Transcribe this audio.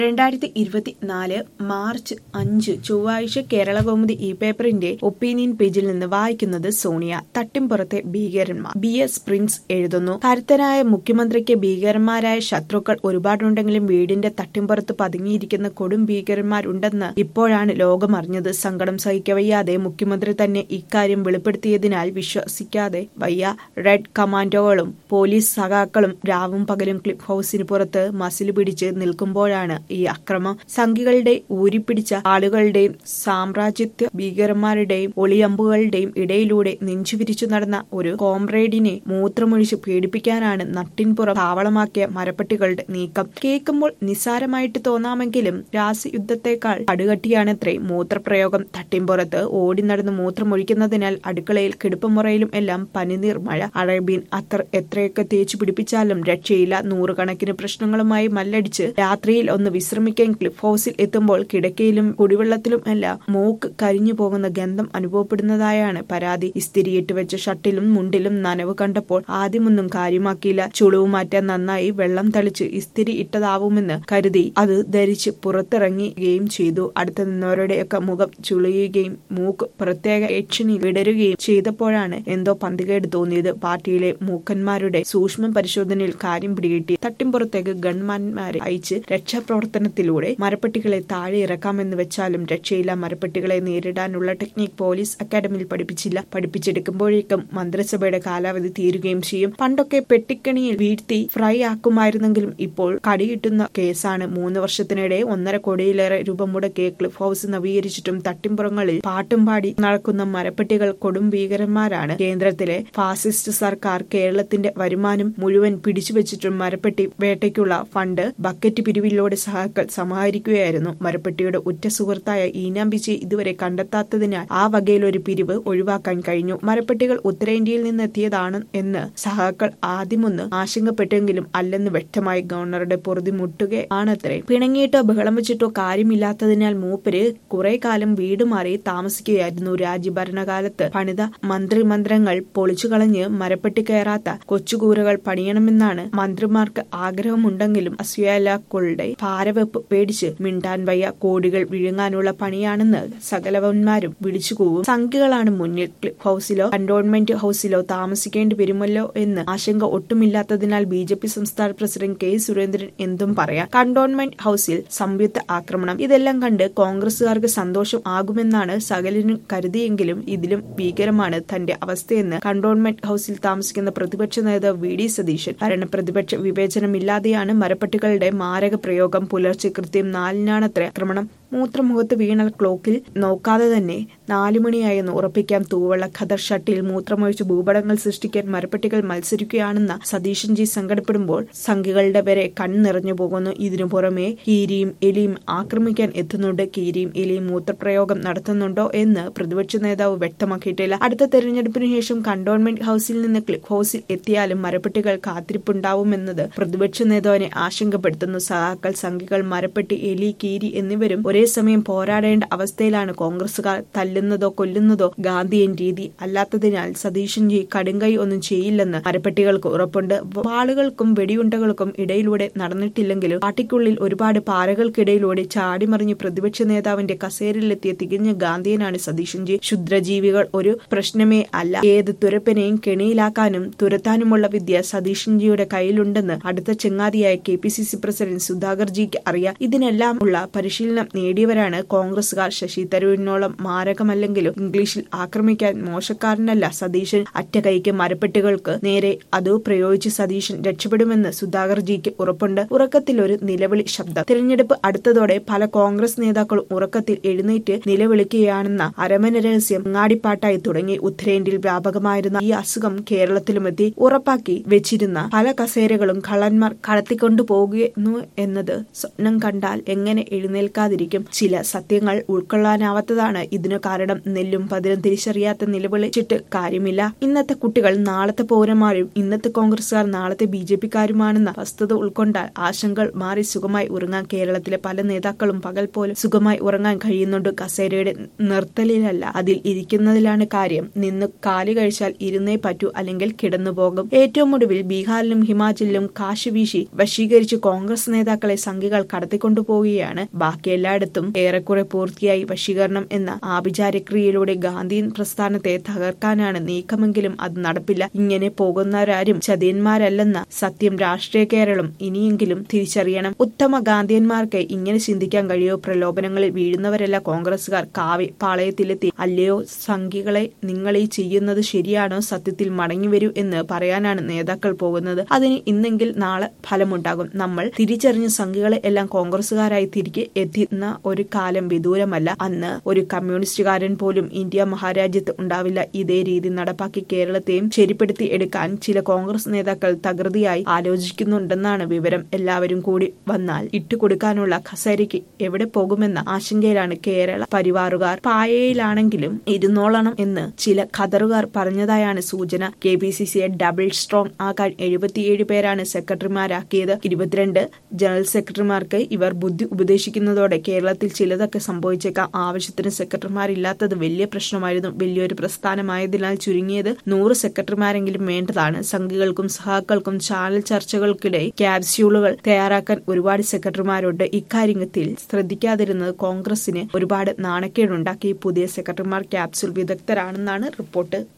രണ്ടായിരത്തി ഇരുപത്തിനാല് മാർച്ച് അഞ്ച് ചൊവ്വാഴ്ച കേരള കൗമുദി ഇ പേപ്പറിന്റെ ഒപ്പീനിയൻ പേജിൽ നിന്ന് വായിക്കുന്നത് സോണിയ തട്ടിമ്പുറത്തെ ഭീകരന്മാർ ബി എസ് പ്രിൻസ് എഴുതുന്നു കരുത്തനായ മുഖ്യമന്ത്രിക്ക് ഭീകരന്മാരായ ശത്രുക്കൾ ഒരുപാടുണ്ടെങ്കിലും വീടിന്റെ തട്ടിമ്പുറത്ത് പതുങ്ങിയിരിക്കുന്ന കൊടും ഭീകരന്മാരുണ്ടെന്ന് ഇപ്പോഴാണ് ലോകം അറിഞ്ഞത് സങ്കടം സഹിക്കവയ്യാതെ മുഖ്യമന്ത്രി തന്നെ ഇക്കാര്യം വെളിപ്പെടുത്തിയതിനാൽ വിശ്വസിക്കാതെ വയ്യ റെഡ് കമാൻഡോകളും പോലീസ് സഖാക്കളും രാവും പകലും ക്ലിഫ് ഹൌസിന് പുറത്ത് മസിൽ പിടിച്ച് നിൽക്കുമ്പോഴാണ് ഈ അക്രമം സംഘികളുടെ ഊരിപ്പിടിച്ച ആളുകളുടെയും സാമ്രാജ്യത്വ ഭീകരന്മാരുടെയും ഒളിയമ്പുകളുടെയും ഇടയിലൂടെ നെഞ്ചുവിരിച്ചു നടന്ന ഒരു കോംറേഡിനെ മൂത്രമൊഴിച്ച് പീഡിപ്പിക്കാനാണ് നട്ടിൻപുറം താവളമാക്കിയ മരപ്പട്ടികളുടെ നീക്കം കേൾക്കുമ്പോൾ നിസ്സാരമായിട്ട് തോന്നാമെങ്കിലും രാസയുദ്ധത്തെക്കാൾ കടുകട്ടിയാണത്രേ മൂത്രപ്രയോഗം തട്ടിൻപുറത്ത് ഓടി നടന്ന് മൂത്രമൊഴിക്കുന്നതിനാൽ അടുക്കളയിൽ കിടപ്പുമുറയിലും എല്ലാം പനിനീർ മഴ അറേബ്യൻ അത്തർ എത്രയൊക്കെ തേച്ചു പിടിപ്പിച്ചാലും രക്ഷയില്ല നൂറുകണക്കിന് പ്രശ്നങ്ങളുമായി മല്ലടിച്ച് രാത്രിയിൽ ഒന്ന് വിശ്രമിക്കാൻ ക്ലിഫ് ഹൌസിൽ എത്തുമ്പോൾ കിടക്കയിലും കുടിവെള്ളത്തിലും എല്ലാം മൂക്ക് കരിഞ്ഞു പോകുന്ന ഗന്ധം അനുഭവപ്പെടുന്നതായാണ് പരാതി ഇസ്തിരിയിട്ട് വെച്ച ഷട്ടിലും മുണ്ടിലും നനവ് കണ്ടപ്പോൾ ആദ്യമൊന്നും കാര്യമാക്കിയില്ല ചുളിവ് മാറ്റാൻ നന്നായി വെള്ളം തളിച്ച് ഇസ്തിരി ഇട്ടതാവുമെന്ന് കരുതി അത് ധരിച്ച് പുറത്തിറങ്ങുകയും ചെയ്തു അടുത്ത് നിന്നവരുടെയൊക്കെ മുഖം ചുളിയുകയും മൂക്ക് പ്രത്യേക യക്ഷണി വിടരുകയും ചെയ്തപ്പോഴാണ് എന്തോ പന്തികേട് തോന്നിയത് പാർട്ടിയിലെ മൂക്കന്മാരുടെ സൂക്ഷ്മ പരിശോധനയിൽ കാര്യം പിടികിട്ടി തട്ടിമ്പുറത്തേക്ക് ഗൺമാൻമാരെ അയച്ച് രക്ഷാപ്രവർത്തനത്തിലൂടെ മരപ്പെട്ടികളെ താഴെ ഇറക്കാമെന്ന് വെച്ചാലും രക്ഷയില്ല മരപ്പെട്ടികളെ നേരിടാനുള്ള ടെക്നിക് പോലീസ് അക്കാദമിയിൽ പഠിപ്പിച്ചില്ല പഠിപ്പിച്ചെടുക്കുമ്പോഴേക്കും മന്ത്രിസഭയുടെ കാലാവധി തീരുകയും ചെയ്യും പണ്ടൊക്കെ പെട്ടിക്കണിയിൽ വീഴ്ത്തി ഫ്രൈ ആക്കുമായിരുന്നെങ്കിലും ഇപ്പോൾ കടികിട്ടുന്ന കേസാണ് മൂന്ന് വർഷത്തിനിടെ ഒന്നര കോടിയിലേറെ രൂപ മുടക്കി ക്ലിഫ് ഹൌസ് നവീകരിച്ചിട്ടും തട്ടിമ്പുറങ്ങളിൽ പാട്ടും പാടി നടക്കുന്ന മരപ്പെട്ടികൾ കൊടും ഭീകരന്മാരാണ് കേന്ദ്രത്തിലെ ഫാസിസ്റ്റ് സർക്കാർ കേരളത്തിന്റെ വരുമാനം മുഴുവൻ പിടിച്ചുവെച്ചിട്ടും മരപ്പെട്ടി വേട്ടയ്ക്കുള്ള ഫണ്ട് ബക്കറ്റ് പിരിവിലൂടെ സഹാക്കൾ സമാഹരിക്കുകയായിരുന്നു മരപ്പെട്ടിയുടെ ഉറ്റ സുഹൃത്തായ ഈനാംബിജി ഇതുവരെ കണ്ടെത്താത്തതിനാൽ ആ വകയിൽ ഒരു പിരിവ് ഒഴിവാക്കാൻ കഴിഞ്ഞു മരപ്പെട്ടികൾ ഉത്തരേന്ത്യയിൽ നിന്നെത്തിയതാണ് എന്ന് സഹാക്കൾ ആദ്യമൊന്ന് ആശങ്കപ്പെട്ടെങ്കിലും അല്ലെന്ന് വ്യക്തമായി ഗവർണറുടെ പൊറുതി മുട്ടുകയാണത്രേ പിണങ്ങിയിട്ടോ ബഹളം വെച്ചിട്ടോ കാര്യമില്ലാത്തതിനാൽ മൂപ്പര് കുറെ കാലം വീട് മാറി താമസിക്കുകയായിരുന്നു രാജ്യഭരണകാലത്ത് പണിത മന്ത്രിമന്ത്രങ്ങൾ പൊളിച്ചു കളഞ്ഞ് മരപ്പെട്ടി കയറാത്ത കൊച്ചുകൂരകൾ പണിയണമെന്നാണ് മന്ത്രിമാർക്ക് ആഗ്രഹമുണ്ടെങ്കിലും അസ്വയാലാക്കളുടെ ഭാരവെപ്പ് പേടിച്ച് മിണ്ടാൻ വയ്യ കോടികൾ വിഴുങ്ങാനുള്ള പണിയാണെന്ന് സകലവന്മാരും വിളിച്ചുകൂവും സംഖ്യകളാണ് മുന്നിൽ ക്ലിഫ് ഹൌസിലോ കന്റോൺമെന്റ് ഹൌസിലോ താമസിക്കേണ്ടി വരുമല്ലോ എന്ന് ആശങ്ക ഒട്ടുമില്ലാത്തതിനാൽ ബി ജെ പി സംസ്ഥാന പ്രസിഡന്റ് കെ സുരേന്ദ്രൻ എന്തും പറയാം കന്റോൺമെന്റ് ഹൌസിൽ സംയുക്ത ആക്രമണം ഇതെല്ലാം കണ്ട് കോൺഗ്രസുകാർക്ക് സന്തോഷം ആകുമെന്നാണ് സകലനും കരുതിയെങ്കിലും ഇതിലും ഭീകരമാണ് തന്റെ അവസ്ഥയെന്ന് കന്റോൺമെന്റ് ഹൌസിൽ താമസിക്കുന്ന പ്രതിപക്ഷ നേതാവ് വി ഡി സതീശൻ ഭരണ പ്രതിപക്ഷ വിവേചനമില്ലാതെയാണ് മരപ്പട്ടികളുടെ മാരക പ്രയോഗം പുലർച്ചെ കൃത്യം നാലിനാണത്ര ആക്രമണം മൂത്രമുഖത്ത് വീണ ക്ലോക്കിൽ നോക്കാതെ തന്നെ നാലുമണിയായെന്ന് ഉറപ്പിക്കാം തൂവള്ള ഖദർ ഷട്ടിൽ മൂത്രമൊഴിച്ച് ഭൂപടങ്ങൾ സൃഷ്ടിക്കാൻ മരപ്പെട്ടികൾ മത്സരിക്കുകയാണെന്ന സതീശൻ ജി സങ്കടപ്പെടുമ്പോൾ സംഖ്യകളുടെ വരെ കണ്ണിറഞ്ഞു പോകുന്നു ഇതിനു പുറമെ കീരിയും എലിയും ആക്രമിക്കാൻ എത്തുന്നുണ്ട് കീരിയും എലിയും മൂത്രപ്രയോഗം നടത്തുന്നുണ്ടോ എന്ന് പ്രതിപക്ഷ നേതാവ് വ്യക്തമാക്കിയിട്ടില്ല അടുത്ത തെരഞ്ഞെടുപ്പിനു ശേഷം കണ്ടോൺമെന്റ് ഹൌസിൽ നിന്ന് ക്ലിഫ് ഹൌസിൽ എത്തിയാലും മരപ്പെട്ടികൾ കാത്തിരിപ്പുണ്ടാവുമെന്നത് പ്രതിപക്ഷ നേതാവിനെ ആശങ്കപ്പെടുത്തുന്നു സഹാക്കൾ സംഖ്യകൾ മരപ്പെട്ടി എലി കീരി എന്നിവരും ഒരേ സമയം പോരാടേണ്ട അവസ്ഥയിലാണ് കോൺഗ്രസുകാർ തല്ലുന്നതോ കൊല്ലുന്നതോ ഗാന്ധിയൻ രീതി അല്ലാത്തതിനാൽ സതീശൻ ജി കടുങ്കൈ ഒന്നും ചെയ്യില്ലെന്ന് മരപ്പെട്ടികൾക്ക് ഉറപ്പുണ്ട് വാളുകൾക്കും വെടിയുണ്ടകൾക്കും ഇടയിലൂടെ നടന്നിട്ടില്ലെങ്കിലും പാർട്ടിക്കുള്ളിൽ ഒരുപാട് പാറകൾക്കിടയിലൂടെ ചാടിമറിഞ്ഞ് പ്രതിപക്ഷ നേതാവിന്റെ കസേരയിലെത്തിയ തികഞ്ഞ ഗാന്ധിയനാണ് സതീശൻ ജി ക്ഷുദ്രജീവികൾ ഒരു പ്രശ്നമേ അല്ല ഏത് തുരപ്പനെയും കെണിയിലാക്കാനും തുരത്താനുമുള്ള വിദ്യ സതീശൻ ജിയുടെ കയ്യിലുണ്ടെന്ന് അടുത്ത ചെങ്ങാതിയായ K P C C president Sudhakar ജിക്ക് അറിയാം ഇതിനെല്ലാം ഉള്ള പരിശീലനം നേടിയവരാണ് കോൺഗ്രസുകാർ ശശി തരൂരിനോളം മാരകമല്ലെങ്കിലും ഇംഗ്ലീഷിൽ ആക്രമിക്കാൻ മോശക്കാരനല്ല സതീശൻ അറ്റ കൈക്ക് മരപ്പെട്ടുകൾക്ക് നേരെ അത് പ്രയോഗിച്ച് സതീശൻ രക്ഷപ്പെടുമെന്ന് സുധാകർ ജിക്ക് ഉറപ്പുണ്ട് ഉറക്കത്തിൽ ഒരു നിലവിളി ശബ്ദം തിരഞ്ഞെടുപ്പ് അടുത്തതോടെ പല കോൺഗ്രസ് നേതാക്കളും ഉറക്കത്തിൽ എഴുന്നേറ്റ് നിലവിളിക്കുകയാണെന്ന അരമന രഹസ്യം അങ്ങാടിപ്പാട്ടായി തുടങ്ങി ഉത്തരേന്ത്യയിൽ വ്യാപകമായിരുന്ന ഈ അസുഖം കേരളത്തിലുമെത്തി ഉറപ്പാക്കി വെച്ചിരുന്ന പല കസേരകളും കള്ളന്മാർ കടത്തിക്കൊണ്ടു പോകുന്നു എന്നത് സ്വപ്നം കണ്ടാൽ എങ്ങനെ എഴുന്നേൽക്കാതിരിക്കും ചില സത്യങ്ങൾ ഉൾക്കൊള്ളാനാവാത്തതാണ് ഇതിനു കാരണം നെല്ലും പതിരും തിരിച്ചറിയാത്ത നിലവിളിച്ചിട്ട് കാര്യമില്ല ഇന്നത്തെ കുട്ടികൾ നാളത്തെ പൗരന്മാരും ഇന്നത്തെ കോൺഗ്രസുകാർ നാളത്തെ ബി ജെ പിക്കാരുമാണെന്ന വസ്തുത ഉൾക്കൊണ്ടാൽ ആശങ്കകൾ മാറി സുഖമായി ഉറങ്ങാൻ കേരളത്തിലെ പല നേതാക്കളും പകൽ പോലും സുഖമായി ഉറങ്ങാൻ കഴിയുന്നുണ്ട് കസേരയുടെ നിർത്തലിലല്ല അതിൽ ഇരിക്കുന്നതിലാണ് കാര്യം നിന്ന് കാലി കഴിച്ചാൽ ഇരുന്നേ പറ്റൂ അല്ലെങ്കിൽ കിടന്നു പോകും ഏറ്റവും ഒടുവിൽ ബീഹാറിലും ഹിമാചലിലും കാശ് വീശി വശീകരിച്ച് കോൺഗ്രസ് നേതാക്കളെ സംഘികൾ സംഘികൾ കടത്തിക്കൊണ്ടുപോവുകയാണ് ബാക്കി എല്ലായിടത്തും ഏറെക്കുറെ പൂർത്തിയായി വശീകരണം എന്ന ആഭിചാരക്രിയയിലൂടെ ഗാന്ധിയൻ പ്രസ്ഥാനത്തെ തകർക്കാനാണ് നീക്കമെങ്കിലും അത് നടപ്പില്ല ഇങ്ങനെ പോകുന്നവരാരും ചതിയന്മാരല്ലെന്ന സത്യം രാഷ്ട്രീയ കേരളം ഇനിയെങ്കിലും തിരിച്ചറിയണം ഉത്തമ ഗാന്ധിയന്മാർക്ക് ഇങ്ങനെ ചിന്തിക്കാൻ കഴിയോ പ്രലോഭനങ്ങളിൽ വീഴുന്നവരല്ല കോൺഗ്രസുകാർ കാവി പാളയത്തിലെത്തി അല്ലയോ സംഘികളെ നിങ്ങൾ ഈ ചെയ്യുന്നത് ശരിയാണോ സത്യത്തിൽ മടങ്ങിവരൂ എന്ന് പറയാനാണ് നേതാക്കൾ പോകുന്നത് അതിന് ഇന്നെങ്കിൽ നാളെ ഫലമുണ്ടാകും നമ്മൾ തിരിച്ചറിഞ്ഞ സംഘികളെ എല്ലാം കോൺഗ്രസുകാരായി തിരികെ എത്തുന്ന ഒരു കാലം വിദൂരമല്ല അന്ന് ഒരു കമ്മ്യൂണിസ്റ്റുകാരൻ പോലും ഇന്ത്യ മഹാരാജ്യത്ത് ഉണ്ടാവില്ല ഇതേ രീതി നടപ്പാക്കി കേരളത്തെയും ശരിപ്പെടുത്തി എടുക്കാൻ ചില കോൺഗ്രസ് നേതാക്കൾ തകൃതിയായി ആലോചിക്കുന്നുണ്ടെന്നാണ് വിവരം എല്ലാവരും കൂടി വന്നാൽ ഇട്ടുകൊടുക്കാനുള്ള ഖസേരയ്ക്ക് എവിടെ പോകുമെന്ന ആശങ്കയിലാണ് കേരള പരിവാറുകാർ പായയിലാണെങ്കിലും ഇരുന്നോളണം എന്ന് ചില ഖദറുകാർ പറഞ്ഞതായാണ് സൂചന കെ പി സി സിയെ ഡബിൾ സ്ട്രോങ് ആക്കാൻ എഴുപത്തിയേഴ് പേരാണ് സെക്രട്ടറിമാരാക്കിയത് ഇരുപത്തിരണ്ട് ജനറൽ സെക്രട്ടറിമാർക്ക് ഇവർ ബുദ്ധി ഉപദേശിക്കുന്നതോടെ കേരളത്തിൽ ചിലതൊക്കെ സംഭവിച്ചേക്കാം ആവശ്യത്തിന് സെക്രട്ടറിമാരില്ലാത്തത് വലിയ പ്രശ്നമായിരുന്നു വലിയൊരു പ്രസ്ഥാനമായതിനാൽ ചുരുങ്ങിയത് നൂറ് സെക്രട്ടറിമാരെങ്കിലും വേണ്ടതാണ് സംഘികൾക്കും സഹാക്കൾക്കും ചാനൽ ചർച്ചകൾക്കിടെ ക്യാപ്സ്യൂളുകൾ തയ്യാറാക്കാൻ ഒരുപാട് സെക്രട്ടറിമാരുണ്ട് ഇക്കാര്യത്തിൽ ശ്രദ്ധിക്കാതിരുന്നത് കോൺഗ്രസിന് ഒരുപാട് നാണക്കേടുണ്ടാക്കി പുതിയ സെക്രട്ടറിമാർ ക്യാപ്സ്യൂൾ വിദഗ്ധരാണെന്നാണ് റിപ്പോർട്ട്